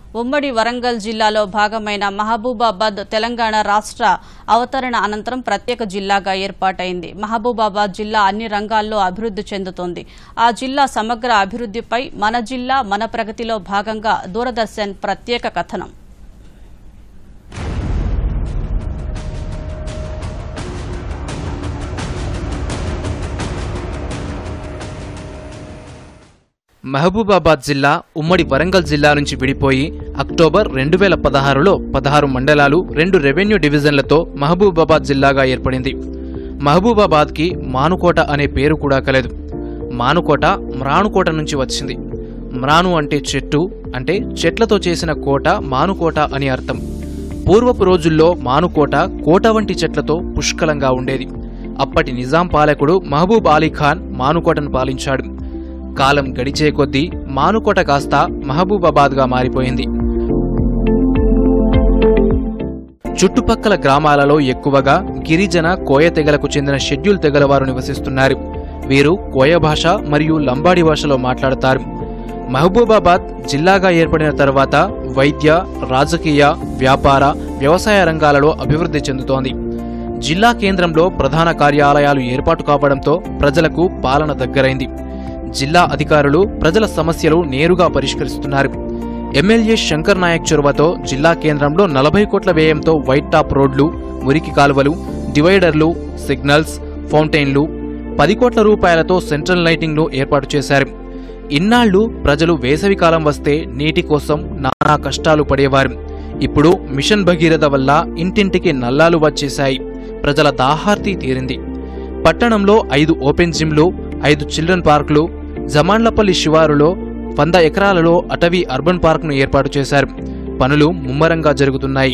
ఉమ్మడి వరంగల్ జిల్లాలో భాగమైన మహబూబాబాద్ తెలంగాణ రాష్ట్ర అవతరణ అనంతరం ప్రత్యేక జిల్లాగా ఏర్పాటైంది మహబూబాబాద్ జిల్లా అన్ని రంగాల్లో అభివృద్ధి చెందుతోంది ఆ జిల్లా సమగ్ర అభివృద్ధిపై మన జిల్లా మన ప్రగతిలో భాగంగా దూరదర్శన్ ప్రత్యేక కథనం మహబూబాబాద్ జిల్లా ఉమ్మడి వరంగల్ జిల్లా నుంచి విడిపోయి అక్టోబర్ రెండు వేల పదహారులో పదహారు మండలాలు రెండు రెవెన్యూ డివిజన్లతో మహబూబాబాద్ జిల్లాగా ఏర్పడింది మహబూబాబాద్కి మానుకోట అనే పేరు కూడా కలదు మానుకోట మ్రానుకోట నుంచి వచ్చింది మ్రాను అంటే చెట్టు అంటే చెట్లతో చేసిన కోట మానుకోట అని అర్థం పూర్వపు రోజుల్లో మానుకోట కోట వంటి చెట్లతో పుష్కలంగా ఉండేది అప్పటి నిజాం పాలకుడు మహబూబ్ అలీ ఖాన్ మానుకోటను పాలించాడు కాలం గడిచే కొద్దీ మానుకోట కాస్త మహబూబాబాద్గా మారిపోయింది చుట్టుపక్కల గ్రామాలలో ఎక్కువగా గిరిజన కోయ తెగలకు చెందిన షెడ్యూల్ తెగల వారు నివసిస్తున్నారు వీరు కోయ భాష మరియు లంబాడి భాషలో మాట్లాడతారు మహబూబాబాద్ జిల్లాగా ఏర్పడిన తర్వాత వైద్య రాజకీయ వ్యాపార వ్యవసాయ రంగాలలో అభివృద్ధి చెందుతోంది జిల్లా కేంద్రంలో ప్రధాన కార్యాలయాలు ఏర్పాటు కావడంతో ప్రజలకు పాలన దగ్గరైంది జిల్లా అధికారులు ప్రజల సమస్యలు నేరుగా పరిష్కరిస్తున్నారు ఎమ్మెల్యే శంకర్ నాయక్ చొరవతో జిల్లా కేంద్రంలో నలభై కోట్ల వ్యయంతో వైట్ టాప్ రోడ్లు మురికి కాలువలు డివైడర్లు సిగ్నల్స్ ఫౌంటైన్లు పది కోట్ల రూపాయలతో సెంట్రల్ లైటింగ్ను ఏర్పాటు చేశారు ఇన్నాళ్లు ప్రజలు వేసవికాలం వస్తే నీటి కోసం నానా కష్టాలు పడేవారు ఇప్పుడు మిషన్ భగీరథ వల్ల ఇంటింటికి నల్లాలు వచ్చేశాయి ప్రజల దాహార్తి తీరింది పట్టణంలో ఐదు ఓపెన్ జిమ్లు ఐదు చిల్డ్రన్ పార్కులు జమాన్లపల్లి శివారులో వంద ఎకరాలలో అటవీ అర్బన్ పార్క్ను ఏర్పాటు చేశారు పనులు ముమ్మరంగా జరుగుతున్నాయి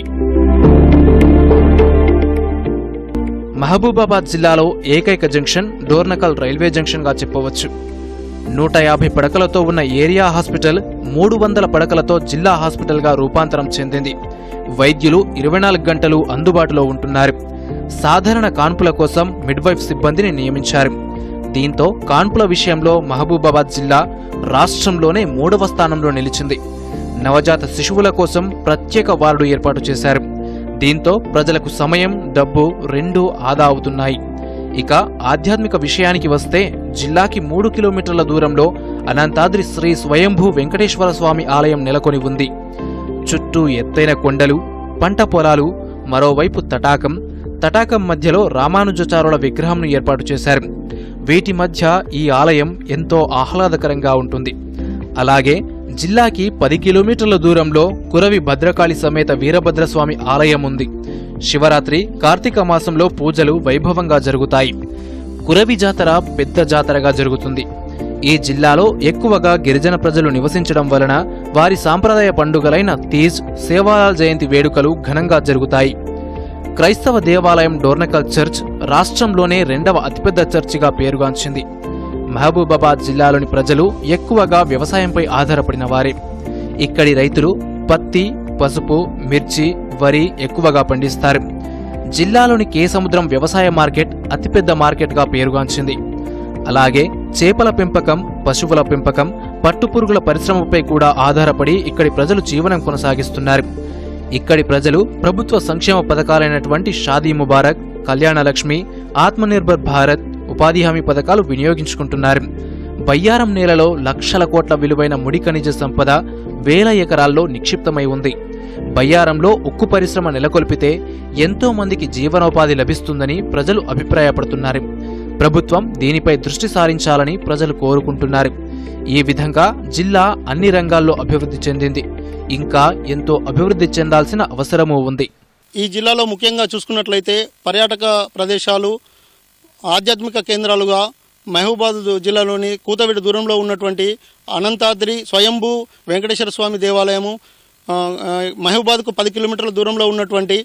మహబూబాబాద్ జిల్లాలో ఏకైక జంక్షన్ డోర్నకల్ రైల్వే జంక్షన్గా చెప్పవచ్చు నూట యాభై పడకలతో ఉన్న ఏరియా హాస్పిటల్ మూడు వందల పడకలతో జిల్లా హాస్పిటల్గా రూపాంతరం చెందింది వైద్యులు ఇరవై నాలుగు గంటలు అందుబాటులో ఉంటున్నారు సాధారణ కాన్పుల కోసం మిడ్వైఫ్ సిబ్బందిని నియమించారు దీంతో కాన్పుల విషయంలో మహబూబాబాద్ జిల్లా రాష్ట్రంలోనే మూడవ స్థానంలో నిలిచింది నవజాత శిశువుల కోసం ప్రత్యేక వార్డు ఏర్పాటు చేశారు దీంతో ప్రజలకు సమయం డబ్బు రెండూ ఆదా అవుతున్నాయి ఇక ఆధ్యాత్మిక విషయానికి వస్తే జిల్లాకి మూడు కిలోమీటర్ల దూరంలో అనంతాద్రి శ్రీ స్వయంభూ వెంకటేశ్వర స్వామి ఆలయం నెలకొని ఉంది చుట్టూ ఎత్తైన కొండలు పంట పొలాలు మరోవైపు తటాకం తటాకం మధ్యలో రామానుజాచారుల విగ్రహంను ఏర్పాటు చేశారు వీటి మధ్య ఈ ఆలయం ఎంతో ఆహ్లాదకరంగా ఉంటుంది అలాగే జిల్లాకి పది కిలోమీటర్ల దూరంలో కురవి భద్రకాళి సమేత వీరభద్రస్వామి ఆలయం ఉంది శివరాత్రి కార్తీక మాసంలో పూజలు వైభవంగా జరుగుతాయి కురవి జాతర పెద్ద జాతరగా జరుగుతుంది ఈ జిల్లాలో ఎక్కువగా గిరిజన ప్రజలు నివసించడం వలన వారి సాంప్రదాయ పండుగలైన తీజ్ సేవాలాల్ జయంతి వేడుకలు ఘనంగా జరుగుతాయి క్రైస్తవ దేవాలయం డోర్నకల్ చర్చ్ రాష్ట్రంలోనే రెండవ అతిపెద్ద చర్చిగా పేరుగాంచింది మహబూబాబాద్ జిల్లాలోని ప్రజలు ఎక్కువగా వ్యవసాయంపై ఆధారపడిన వారే ఇక్కడి రైతులు పత్తి పసుపు మిర్చి వరి ఎక్కువగా పండిస్తారు జిల్లాలోని కేసముద్రం వ్యవసాయ మార్కెట్ అతిపెద్ద మార్కెట్గా పేరుగాంచింది అలాగే చేపల పెంపకం పశువుల పెంపకం పట్టుపురుగుల పరిశ్రమపై కూడా ఆధారపడి ఇక్కడి ప్రజలు జీవనం కొనసాగిస్తున్నారు ఇక్కడి ప్రజలు ప్రభుత్వ సంక్షేమ పథకాలైనటువంటి షాదీ ముబారక్ కళ్యాణ లక్ష్మి ఆత్మనిర్భర్ భారత్ ఉపాధి హామీ పథకాలు వినియోగించుకుంటున్నారు బయ్యారం నేలలో లక్షల కోట్ల విలువైన ముడి ఖనిజ సంపద వేల ఎకరాల్లో నిక్షిప్తమై ఉంది బయ్యారంలో ఉక్కు పరిశ్రమ నెలకొల్పితే ఎంతో మందికి జీవనోపాధి లభిస్తుందని ప్రజలు అభిప్రాయపడుతున్నారు ప్రభుత్వం దీనిపై దృష్టి సారించాలని ప్రజలు కోరుకుంటున్నారు ఈ విధంగా జిల్లా అన్ని రంగాల్లో అభివృద్ధి చెందింది ఇంకా ఎంతో అభివృద్ధి చెందాల్సిన అవసరమూ ఉంది ఈ జిల్లాలో ముఖ్యంగా చూసుకున్నట్లయితే పర్యాటక ప్రదేశాలు ఆధ్యాత్మిక కేంద్రాలుగా మహబూబాద్ జిల్లాలోని కూతవిడి దూరంలో ఉన్నటువంటి అనంతాద్రి స్వయంభూ వెంకటేశ్వర స్వామి దేవాలయము ఆ, ఆ, మహబూబాద్కు పది కిలోమీటర్ల దూరంలో ఉన్నటువంటి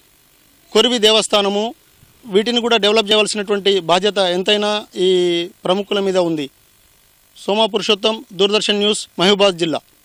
కొరివి దేవస్థానము వీటిని కూడా డెవలప్ చేయవలసినటువంటి బాధ్యత ఎంతైనా ఈ ప్రముఖుల మీద ఉంది సోమా పురుషోత్తం దూరదర్శన్ న్యూస్ మహబూబాద్ జిల్లా